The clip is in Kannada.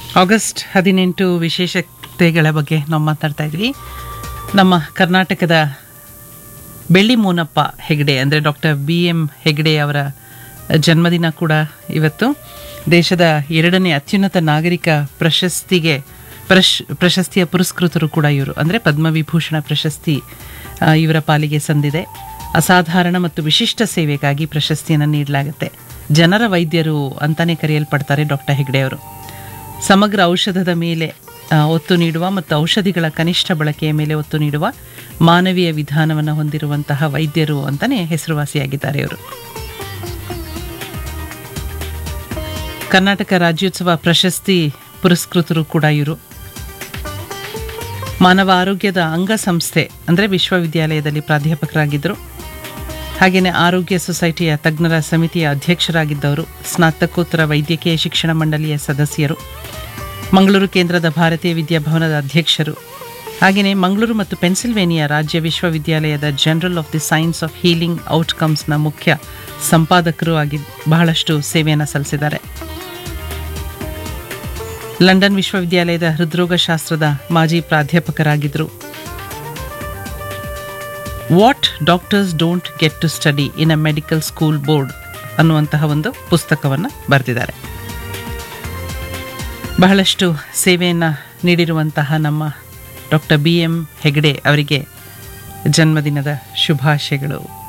ಆಗಸ್ಟ್ ಹದಿನೆಂಟು ವಿಶೇಷತೆಗಳ ಬಗ್ಗೆ ನಾವು ಮಾತಾಡ್ತಾ ಇದ್ವಿ ನಮ್ಮ ಕರ್ನಾಟಕದ ಬೆಳ್ಳಿ ಮೂನಪ್ಪ ಹೆಗಡೆ ಅಂದರೆ ಡಾಕ್ಟರ್ ಬಿ ಎಂ ಹೆಗಡೆ ಅವರ ಜನ್ಮದಿನ ಕೂಡ ಇವತ್ತು ದೇಶದ ಎರಡನೇ ಅತ್ಯುನ್ನತ ನಾಗರಿಕ ಪ್ರಶಸ್ತಿಗೆ ಪ್ರಶ್ ಪ್ರಶಸ್ತಿಯ ಪುರಸ್ಕೃತರು ಕೂಡ ಇವರು ಅಂದರೆ ಪದ್ಮವಿಭೂಷಣ ಪ್ರಶಸ್ತಿ ಆ, ಇವರ ಪಾಲಿಗೆ ಸಂದಿದೆ ಅಸಾಧಾರಣ ಮತ್ತು ವಿಶಿಷ್ಟ ಸೇವೆಗಾಗಿ ಪ್ರಶಸ್ತಿಯನ್ನು ನೀಡಲಾಗುತ್ತೆ ಜನರ ವೈದ್ಯರು ಅಂತಾನೆ ಕರೆಯಲ್ಪಡ್ತಾರೆ ಡಾಕ್ಟರ್ ಹೆಗಡೆ ಅವರು ಸಮಗ್ರ ಔಷಧದ ಮೇಲೆ ಆ, ಒತ್ತು ನೀಡುವ ಮತ್ತು ಔಷಧಿಗಳ ಕನಿಷ್ಠ ಬಳಕೆಯ ಮೇಲೆ ಒತ್ತು ನೀಡುವ ಮಾನವೀಯ ವಿಧಾನವನ್ನು ಹೊಂದಿರುವಂತಹ ವೈದ್ಯರು ಅಂತಾನೆ ಹೆಸರುವಾಸಿಯಾಗಿದ್ದಾರೆ ಇವರು ಕರ್ನಾಟಕ ರಾಜ್ಯೋತ್ಸವ ಪ್ರಶಸ್ತಿ ಪುರಸ್ಕೃತರು ಕೂಡ ಇವರು ಮಾನವ ಆರೋಗ್ಯದ ಅಂಗಸಂಸ್ಥೆ ಅಂದರೆ ವಿಶ್ವವಿದ್ಯಾಲಯದಲ್ಲಿ ಪ್ರಾಧ್ಯಾಪಕರಾಗಿದ್ದರು ಹಾಗೆಯೇ ಆರೋಗ್ಯ ಸೊಸೈಟಿಯ ತಜ್ಞರ ಸಮಿತಿಯ ಅಧ್ಯಕ್ಷರಾಗಿದ್ದವರು ಸ್ನಾತಕೋತ್ತರ ವೈದ್ಯಕೀಯ ಶಿಕ್ಷಣ ಮಂಡಳಿಯ ಸದಸ್ಯರು ಮಂಗಳೂರು ಕೇಂದ್ರದ ಭಾರತೀಯ ವಿದ್ಯಾಭವನದ ಅಧ್ಯಕ್ಷರು ಹಾಗೆಯೇ ಮಂಗಳೂರು ಮತ್ತು ಪೆನ್ಸಿಲ್ವೇನಿಯಾ ರಾಜ್ಯ ವಿಶ್ವವಿದ್ಯಾಲಯದ journal of the science of healing ಔಟ್ಕಮ್ಸ್ನ ಮುಖ್ಯ ಸಂಪಾದಕರು ಆಗಿ ಬಹಳಷ್ಟು ಸೇವೆಯನ್ನು ಸಲ್ಲಿಸಿದ್ದಾರೆ ಲಂಡನ್ ವಿಶ್ವವಿದ್ಯಾಲಯದ ಹೃದ್ರೋಗ ಶಾಸ್ತ್ರದ ಮಾಜಿ ಪ್ರಾಧ್ಯಾಪಕರಾಗಿದ್ದರು what doctors don't get to study in a medical school board ಅನ್ನುವಂತಹ ಒಂದು ಪುಸ್ತಕವನ್ನು ಬರೆದಿದ್ದಾರೆ ಬಹಳಷ್ಟು ಸೇವೆಯನ್ನು ನೀಡಿರುವಂತಹ ನಮ್ಮ ಡಾಕ್ಟರ್ ಬಿ ಎಂ ಹೆಗಡೆ ಅವರಿಗೆ ಜನ್ಮದಿನದ ಶುಭಾಶಯಗಳು